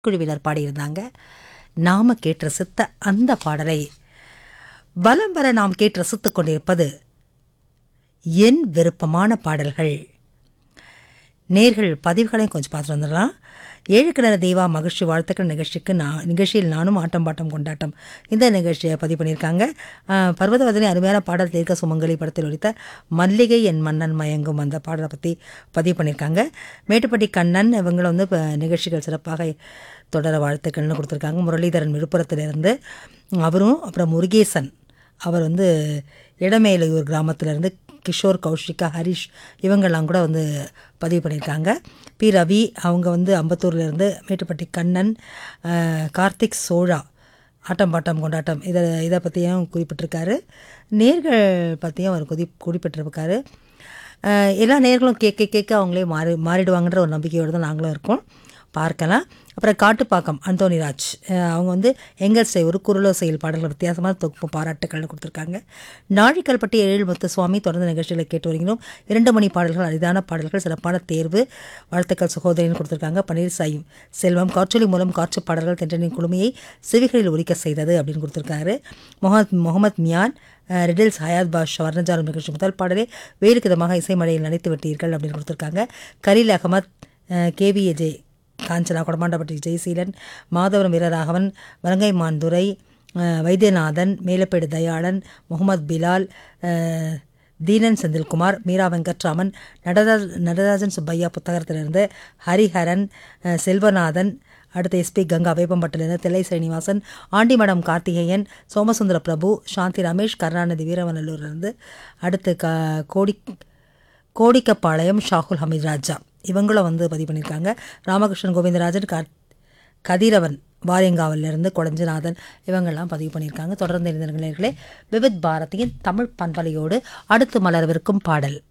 குழுவினர் பாடியிருந்தாங்க நாம கேட்டு ரசித்த அந்த பாடலை வலம் வர நாம் கேட்டு ரசித்துக் கொண்டிருப்பது என் விருப்பமான பாடல்கள் நேர்கள் பதிவுகளையும் கொஞ்சம் பார்த்துட்டு வந்துடலாம் ஏழு கிணறு தெய்வா மகிழ்ச்சி வாழ்த்துக்கள் நிகழ்ச்சிக்கு நான் நிகழ்ச்சியில் நானும் ஆட்டம் பாட்டம் கொண்டாட்டம் இந்த நிகழ்ச்சியை பதிவு பண்ணியிருக்காங்க ஆஹ், பர்வதவதனி அருமையான பாடல் தீர்க்க சுமங்கலி படத்தில் ஒழித்த மல்லிகை என் மன்னன் மயங்கும் அந்த பாடலை பற்றி பதிவு பண்ணியிருக்காங்க மேட்டுப்பட்டி கண்ணன் இவங்களை வந்து இப்போ நிகழ்ச்சிகள் சிறப்பாக தொடர வாழ்த்துக்கள்னு கொடுத்துருக்காங்க முரளிதரன் விழுப்புரத்திலிருந்து அவரும் அப்புறம் முருகேசன் அவர் வந்து இடமேலையூர் கிராமத்திலேருந்து கிஷோர் கௌஷிகா ஹரிஷ் இவங்கெல்லாம் கூட வந்து பதிவு பண்ணியிருக்காங்க பி ரவி அவங்க வந்து அம்பத்தூர்லேருந்து மேட்டுப்பட்டி கண்ணன் அஹ், கார்த்திக் சோழா ஆட்டம் பாட்டம் கொண்டாட்டம் இதை இதை பற்றியும் குறிப்பிட்டிருக்காரு நேர்கள் பற்றியும் அவர் குறி குறிப்பிட்டிருக்காரு அஹ், எல்லா நேர்களும் கேட்க கேட்க அவங்களே மாறி மாறிடுவாங்கன்ற ஒரு நம்பிக்கையோடு தான் நாங்களும் இருக்கோம் பார்க்கலாம் அப்புறம் காட்டுப்பாக்கம் அந்தோனிராஜ் அஹ் அவங்க வந்து எங்கல் ஒரு குரலோசையில் பாடல்கள் வித்தியாசமான தொகுப்பு பாராட்டுக்கள்னு கொடுத்துருக்காங்க நாழிக்கல்பட்டி எழில் முத்துசுவாமி தொடர்ந்து நிகழ்ச்சிகளை கேட்டு வருகிறோம் இரண்டு மணி பாடல்கள் அரிதான பாடல்கள் சிறப்பான தேர்வு வாழ்த்துக்கள் சகோதரின்னு கொடுத்துருக்காங்க பன்னீர் சாயும் செல்வம் காற்றொலி மூலம் காற்று பாடல்கள் தென்றனின் குழுமையை செவிகளில் ஒலிக்க செய்தது அப்படின்னு கொடுத்துருக்காரு முகமத் முகமது மியான் அஹ் ரிடில்ஸ் ஹயாத் பாஷ் வர்ணஜாலம் நிகழ்ச்சி முதல் பாடலே வேலுக்கு விதமாக இசைமழையில் நனைத்து விட்டீர்கள் அப்படின்னு கொடுத்துருக்காங்க கலீல் அகமத் கேவிஏஜே காஞ்சனா கொடமாண்டப்பட்டி ஜெயசீலன் மாதவரம் வீரராகவன் வலங்கைமான் துரை அஹ், வைத்தியநாதன் மேலப்பேடு தயாளன் முகமது பிலால் அஹ், தீனன் செந்தில்குமார் மீரா வெங்கட்ராமன் நடராஜ் நடராஜன் சுப்பையா புத்தகத்திலிருந்து ஹரிஹரன் அஹ், செல்வநாதன் அடுத்து எஸ்பி கங்கா வேப்பம்பட்டிலிருந்து தில்லை ஸ்ரீனிவாசன் ஆண்டிமடம் கார்த்திகேயன் சோமசுந்தர பிரபு சாந்தி ரமேஷ் கருணாநிதி வீரவநல்லூர்லேருந்து அடுத்து க கோடி கோடிக்கப்பாளையம் ஷாகுல் ஹமீத் ராஜா இவங்களும் வந்து பதிவு பண்ணியிருக்காங்க ராமகிருஷ்ணன் கோவிந்தராஜன் கர் கதிரவன் வாரியங்காவிலிருந்து கொடஞ்சநாதன் இவங்கெல்லாம் பதிவு பண்ணியிருக்காங்க தொடர்ந்து இருந்தவர்களே விவித் பாரதியின் தமிழ் பண்பலையோடு அடுத்து மலர்விருக்கும் பாடல்